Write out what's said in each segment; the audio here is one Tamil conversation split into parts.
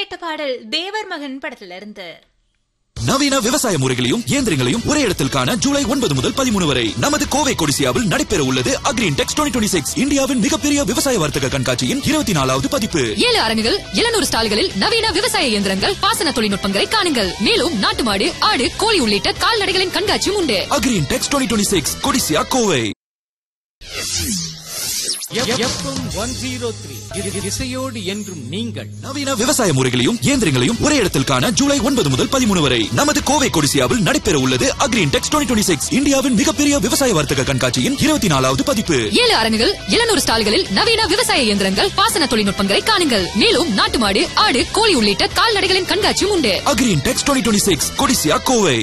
கேட்ட பாடல் தேவர் மகன் படத்துல இருந்து நவீன விவசாய முறைகளையும் இயந்திரங்களையும் ஒரே இடத்தில் காண ஜூலை ஒன்பது முதல் பதிமூணு வரை நமது கோவை கொடிசியாவில் நடைபெற உள்ளது அக்ரீன் டெக்ஸ் டுவெண்ட்டி சிக்ஸ் இந்தியாவின் மிகப்பெரிய விவசாய வர்த்தக கண்காட்சியின் இருபத்தி நாலாவது பதிப்பு ஏழு அரங்குகள் எழுநூறு ஸ்டால்களில் நவீன விவசாய இயந்திரங்கள் பாசன தொழில்நுட்பங்களை காணுங்கள் மேலும் நாட்டு மாடு ஆடு கோழி உள்ளிட்ட கால்நடைகளின் கண்காட்சியும் உண்டு Agri Intex twenty six Codissia Kovai FM one zero three இசையோடு என்றும் நீங்கள் நவீன விவசாய முறைகளையும் இயந்திரங்களையும் ஒரே இடத்தில் காண ஜூலை ஒன்பது முதல் பதிமூணு வரை நமது கோவை கொடிசியாவில் நடைபெற உள்ளது அக்ரீன் டெக்ஸ் டுவெண்ட்டி சிக்ஸ் இந்தியாவின் மிகப்பெரிய விவசாய வர்த்தக கண்காட்சியின் இருபத்தி நாலாவது பதிப்பு ஏழு அரங்குகள் எழுநூறு ஸ்டால்களில் நவீன விவசாய இயந்திரங்கள் பாசன தொழில்நுட்பங்களை காணுங்கள் மேலும் நாட்டு மாடு ஆடு கோழி உள்ளிட்ட கால்நடைகளின் கண்காட்சியும் உண்டு Agri Intex twenty six Codissia Kovai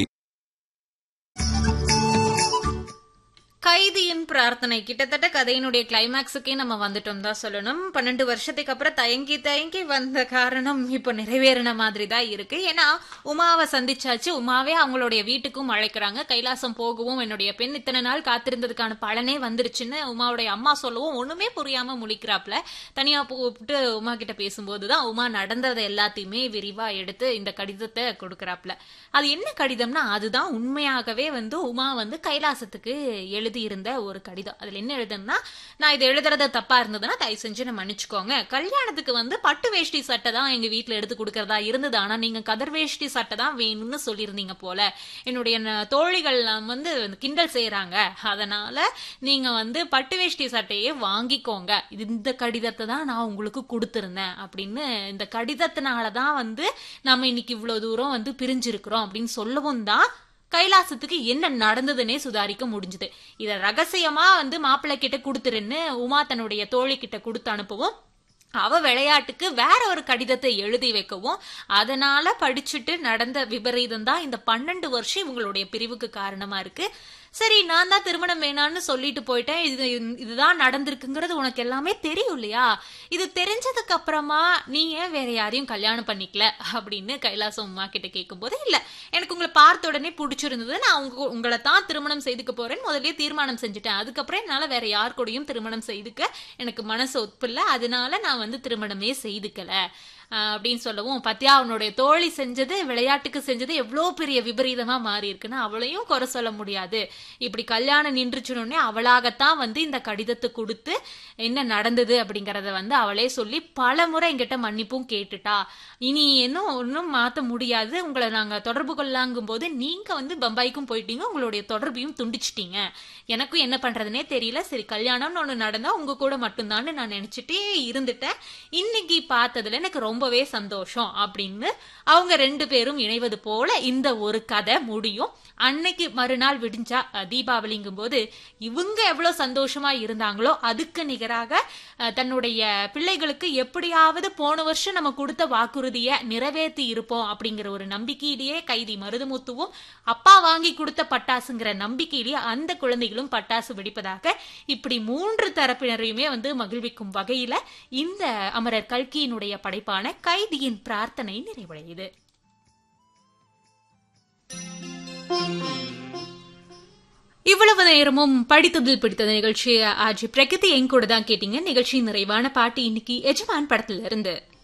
கைதியின் பிரார்த்தனை கிட்டத்தட்ட கதையினுடைய கிளைமேக்ஸுக்கே நம்ம வந்துட்டோம் தான் சொல்லணும் பன்னெண்டு வருஷத்துக்கு அப்புறம் தயங்கி தயங்கி வந்த காரணம் இப்போ நிறைவேறின மாதிரி தான் இருக்கு ஏன்னா உமாவை சந்திச்சாச்சு உமாவே அவங்களுடைய வீட்டுக்கும் அழைக்கிறாங்க கைலாசம் போகவும் என்னுடைய பெண் இத்தனை நாள் காத்திருந்ததுக்கான பலனே வந்துருச்சுன்னு உமாவுடைய அம்மா சொல்லவும் ஒண்ணுமே புரியாம முழிக்கிறாப்ல தனியா கூப்பிட்டு உமா கிட்ட பேசும்போது தான் உமா நடந்ததை எல்லாத்தையுமே விரிவா எடுத்து இந்த கடிதத்தை கொடுக்கறாப்ல அது என்ன கடிதம்னா அதுதான் உண்மையாகவே வந்து உமா வந்து கைலாசத்துக்கு எழுதி இருந்த ஒரு கடிதம் அதுல என்ன எழுதுன்னா நான் இது எழுதுறது தப்பா இருந்ததுன்னா தயவு செஞ்சு நான் மன்னிச்சுக்கோங்க கல்யாணத்துக்கு வந்து பட்டு வேஷ்டி சட்டை தான் எங்க வீட்ல எடுத்து கொடுக்கறதா இருந்தது ஆனா நீங்க கதர் வேஷ்டி சட்டை தான் வேணும்னு சொல்லியிருந்தீங்க போல என்னுடைய ந- தோழிகள் வந்து கிண்டல் செய்யறாங்க அதனால நீங்க வந்து பட்டு வேஷ்டி சட்டையே வாங்கிக்கோங்க இது இந்த கடிதத்தை தான் நான் உங்களுக்கு கொடுத்திருந்தேன் அப்படின்னு இந்த கடிதத்தினால தான் வந்து நம்ம இன்னைக்கு இவ்வளவு தூரம் வந்து பிரிஞ்சிருக்கிறோம் அப்படின்னு சொல்லவும் தான் கைலாசத்துக்கு என்ன நடந்ததுன்னே சுதாரிக்க முடிஞ்சது இத ரகசியமா வந்து மாப்பிள்ளை கிட்ட கொடுத்துருன்னு உமா தன்னுடைய தோழி கிட்ட கொடுத்து அனுப்பவும் அவ விளையாட்டுக்கு வேற ஒரு கடிதத்தை எழுதி வைக்கவும் அதனால படிச்சுட்டு நடந்த விபரீதம் தான் இந்த பன்னெண்டு வருஷம் இவங்களுடைய பிரிவுக்கு காரணமா இருக்கு சரி நான் தான் திருமணம் வேணான்னு சொல்லிட்டு போயிட்டேன் இது இதுதான் நடந்திருக்குங்கிறது உனக்கு எல்லாமே தெரியும் இல்லையா இது தெரிஞ்சதுக்கு அப்புறமா நீ ஏன் வேற யாரையும் கல்யாணம் பண்ணிக்கல அப்படின்னு கைலாசம் உமா கிட்ட கேட்கும்போது இல்ல எனக்கு உங்களை பார்த்த உடனே பிடிச்சிருந்தது நான் உங்க உங்களை தான் திருமணம் செய்துக்க போறேன்னு முதல்லயே தீர்மானம் செஞ்சுட்டேன் அதுக்கப்புறம் என்னால வேற யார் கூடயும் திருமணம் செய்துக்க எனக்கு மனசு ஒப்பில்ல அதனால நான் வந்து திருமணமே செய்துக்கல ஆஹ் அப்படின்னு சொல்லவும் பத்தியா அவனுடைய தோழி செஞ்சது விளையாட்டுக்கு செஞ்சது எவ்வளோ பெரிய விபரீதமா மாறி இருக்குன்னு அவளையும் குறை சொல்ல முடியாது இப்படி கல்யாணம் நின்றுச்சுனோடனே அவளாகத்தான் வந்து இந்த கடிதத்தை கொடுத்து என்ன நடந்தது அப்படிங்கறத வந்து அவளே சொல்லி பல முறை என்கிட்ட மன்னிப்பும் கேட்டுட்டா இனி இன்னும் ஒன்றும் மாத்த முடியாது உங்களை நாங்க தொடர்பு கொள்ளாங்கும் போது நீங்க வந்து பம்பாய்க்கும் போயிட்டீங்க உங்களுடைய தொடர்பையும் துண்டிச்சிட்டீங்க எனக்கும் என்ன பண்றதுனே தெரியல சரி கல்யாணம்னு ஒண்ணு நடந்தா உங்க கூட மட்டும்தான் நான் நினைச்சிட்டே இருந்துட்டேன் இன்னைக்கு பார்த்ததுல எனக்கு ரொம்பவே சந்தோஷம் அப்படின்னு அவங்க ரெண்டு பேரும் இணைவது போல இந்த ஒரு கதை முடியும் அன்னைக்கு மறுநாள் விடிஞ்சா அஹ், தீபாவளிங்கும் போது இவங்க எவ்வளவு சந்தோஷமா இருந்தாங்களோ அதுக்கு நிகராக அஹ், தன்னுடைய பிள்ளைகளுக்கு எப்படியாவது போன வருஷம் நம்ம கொடுத்த வாக்குறுதியை நிறைவேற்றி இருப்போம் அப்படிங்கிற ஒரு நம்பிக்கையிலேயே கைதி மருதுமுத்துவும் அப்பா வாங்கி கொடுத்த பட்டாசுங்கிற நம்பிக்கையிலேயே அந்த குழந்தைகளும் பட்டாசு வெடிப்பதாக இப்படி மூன்று தரப்பினரையுமே வந்து மகிழ்விக்கும் வகையில இந்த அமரர் கல்கியினுடைய படைப்பான கைதியின் பிரார்த்தனை நிறைவடையுது இவ்வளவு நேரமும் படித்ததில் பிடித்தது நிகழ்ச்சி ஆஜி பிரகதி என் கூட தான் கேட்டீங்க நிகழ்ச்சியின் நிறைவான பாட்டு இன்னைக்கு எஜமான் படத்துல இருந்து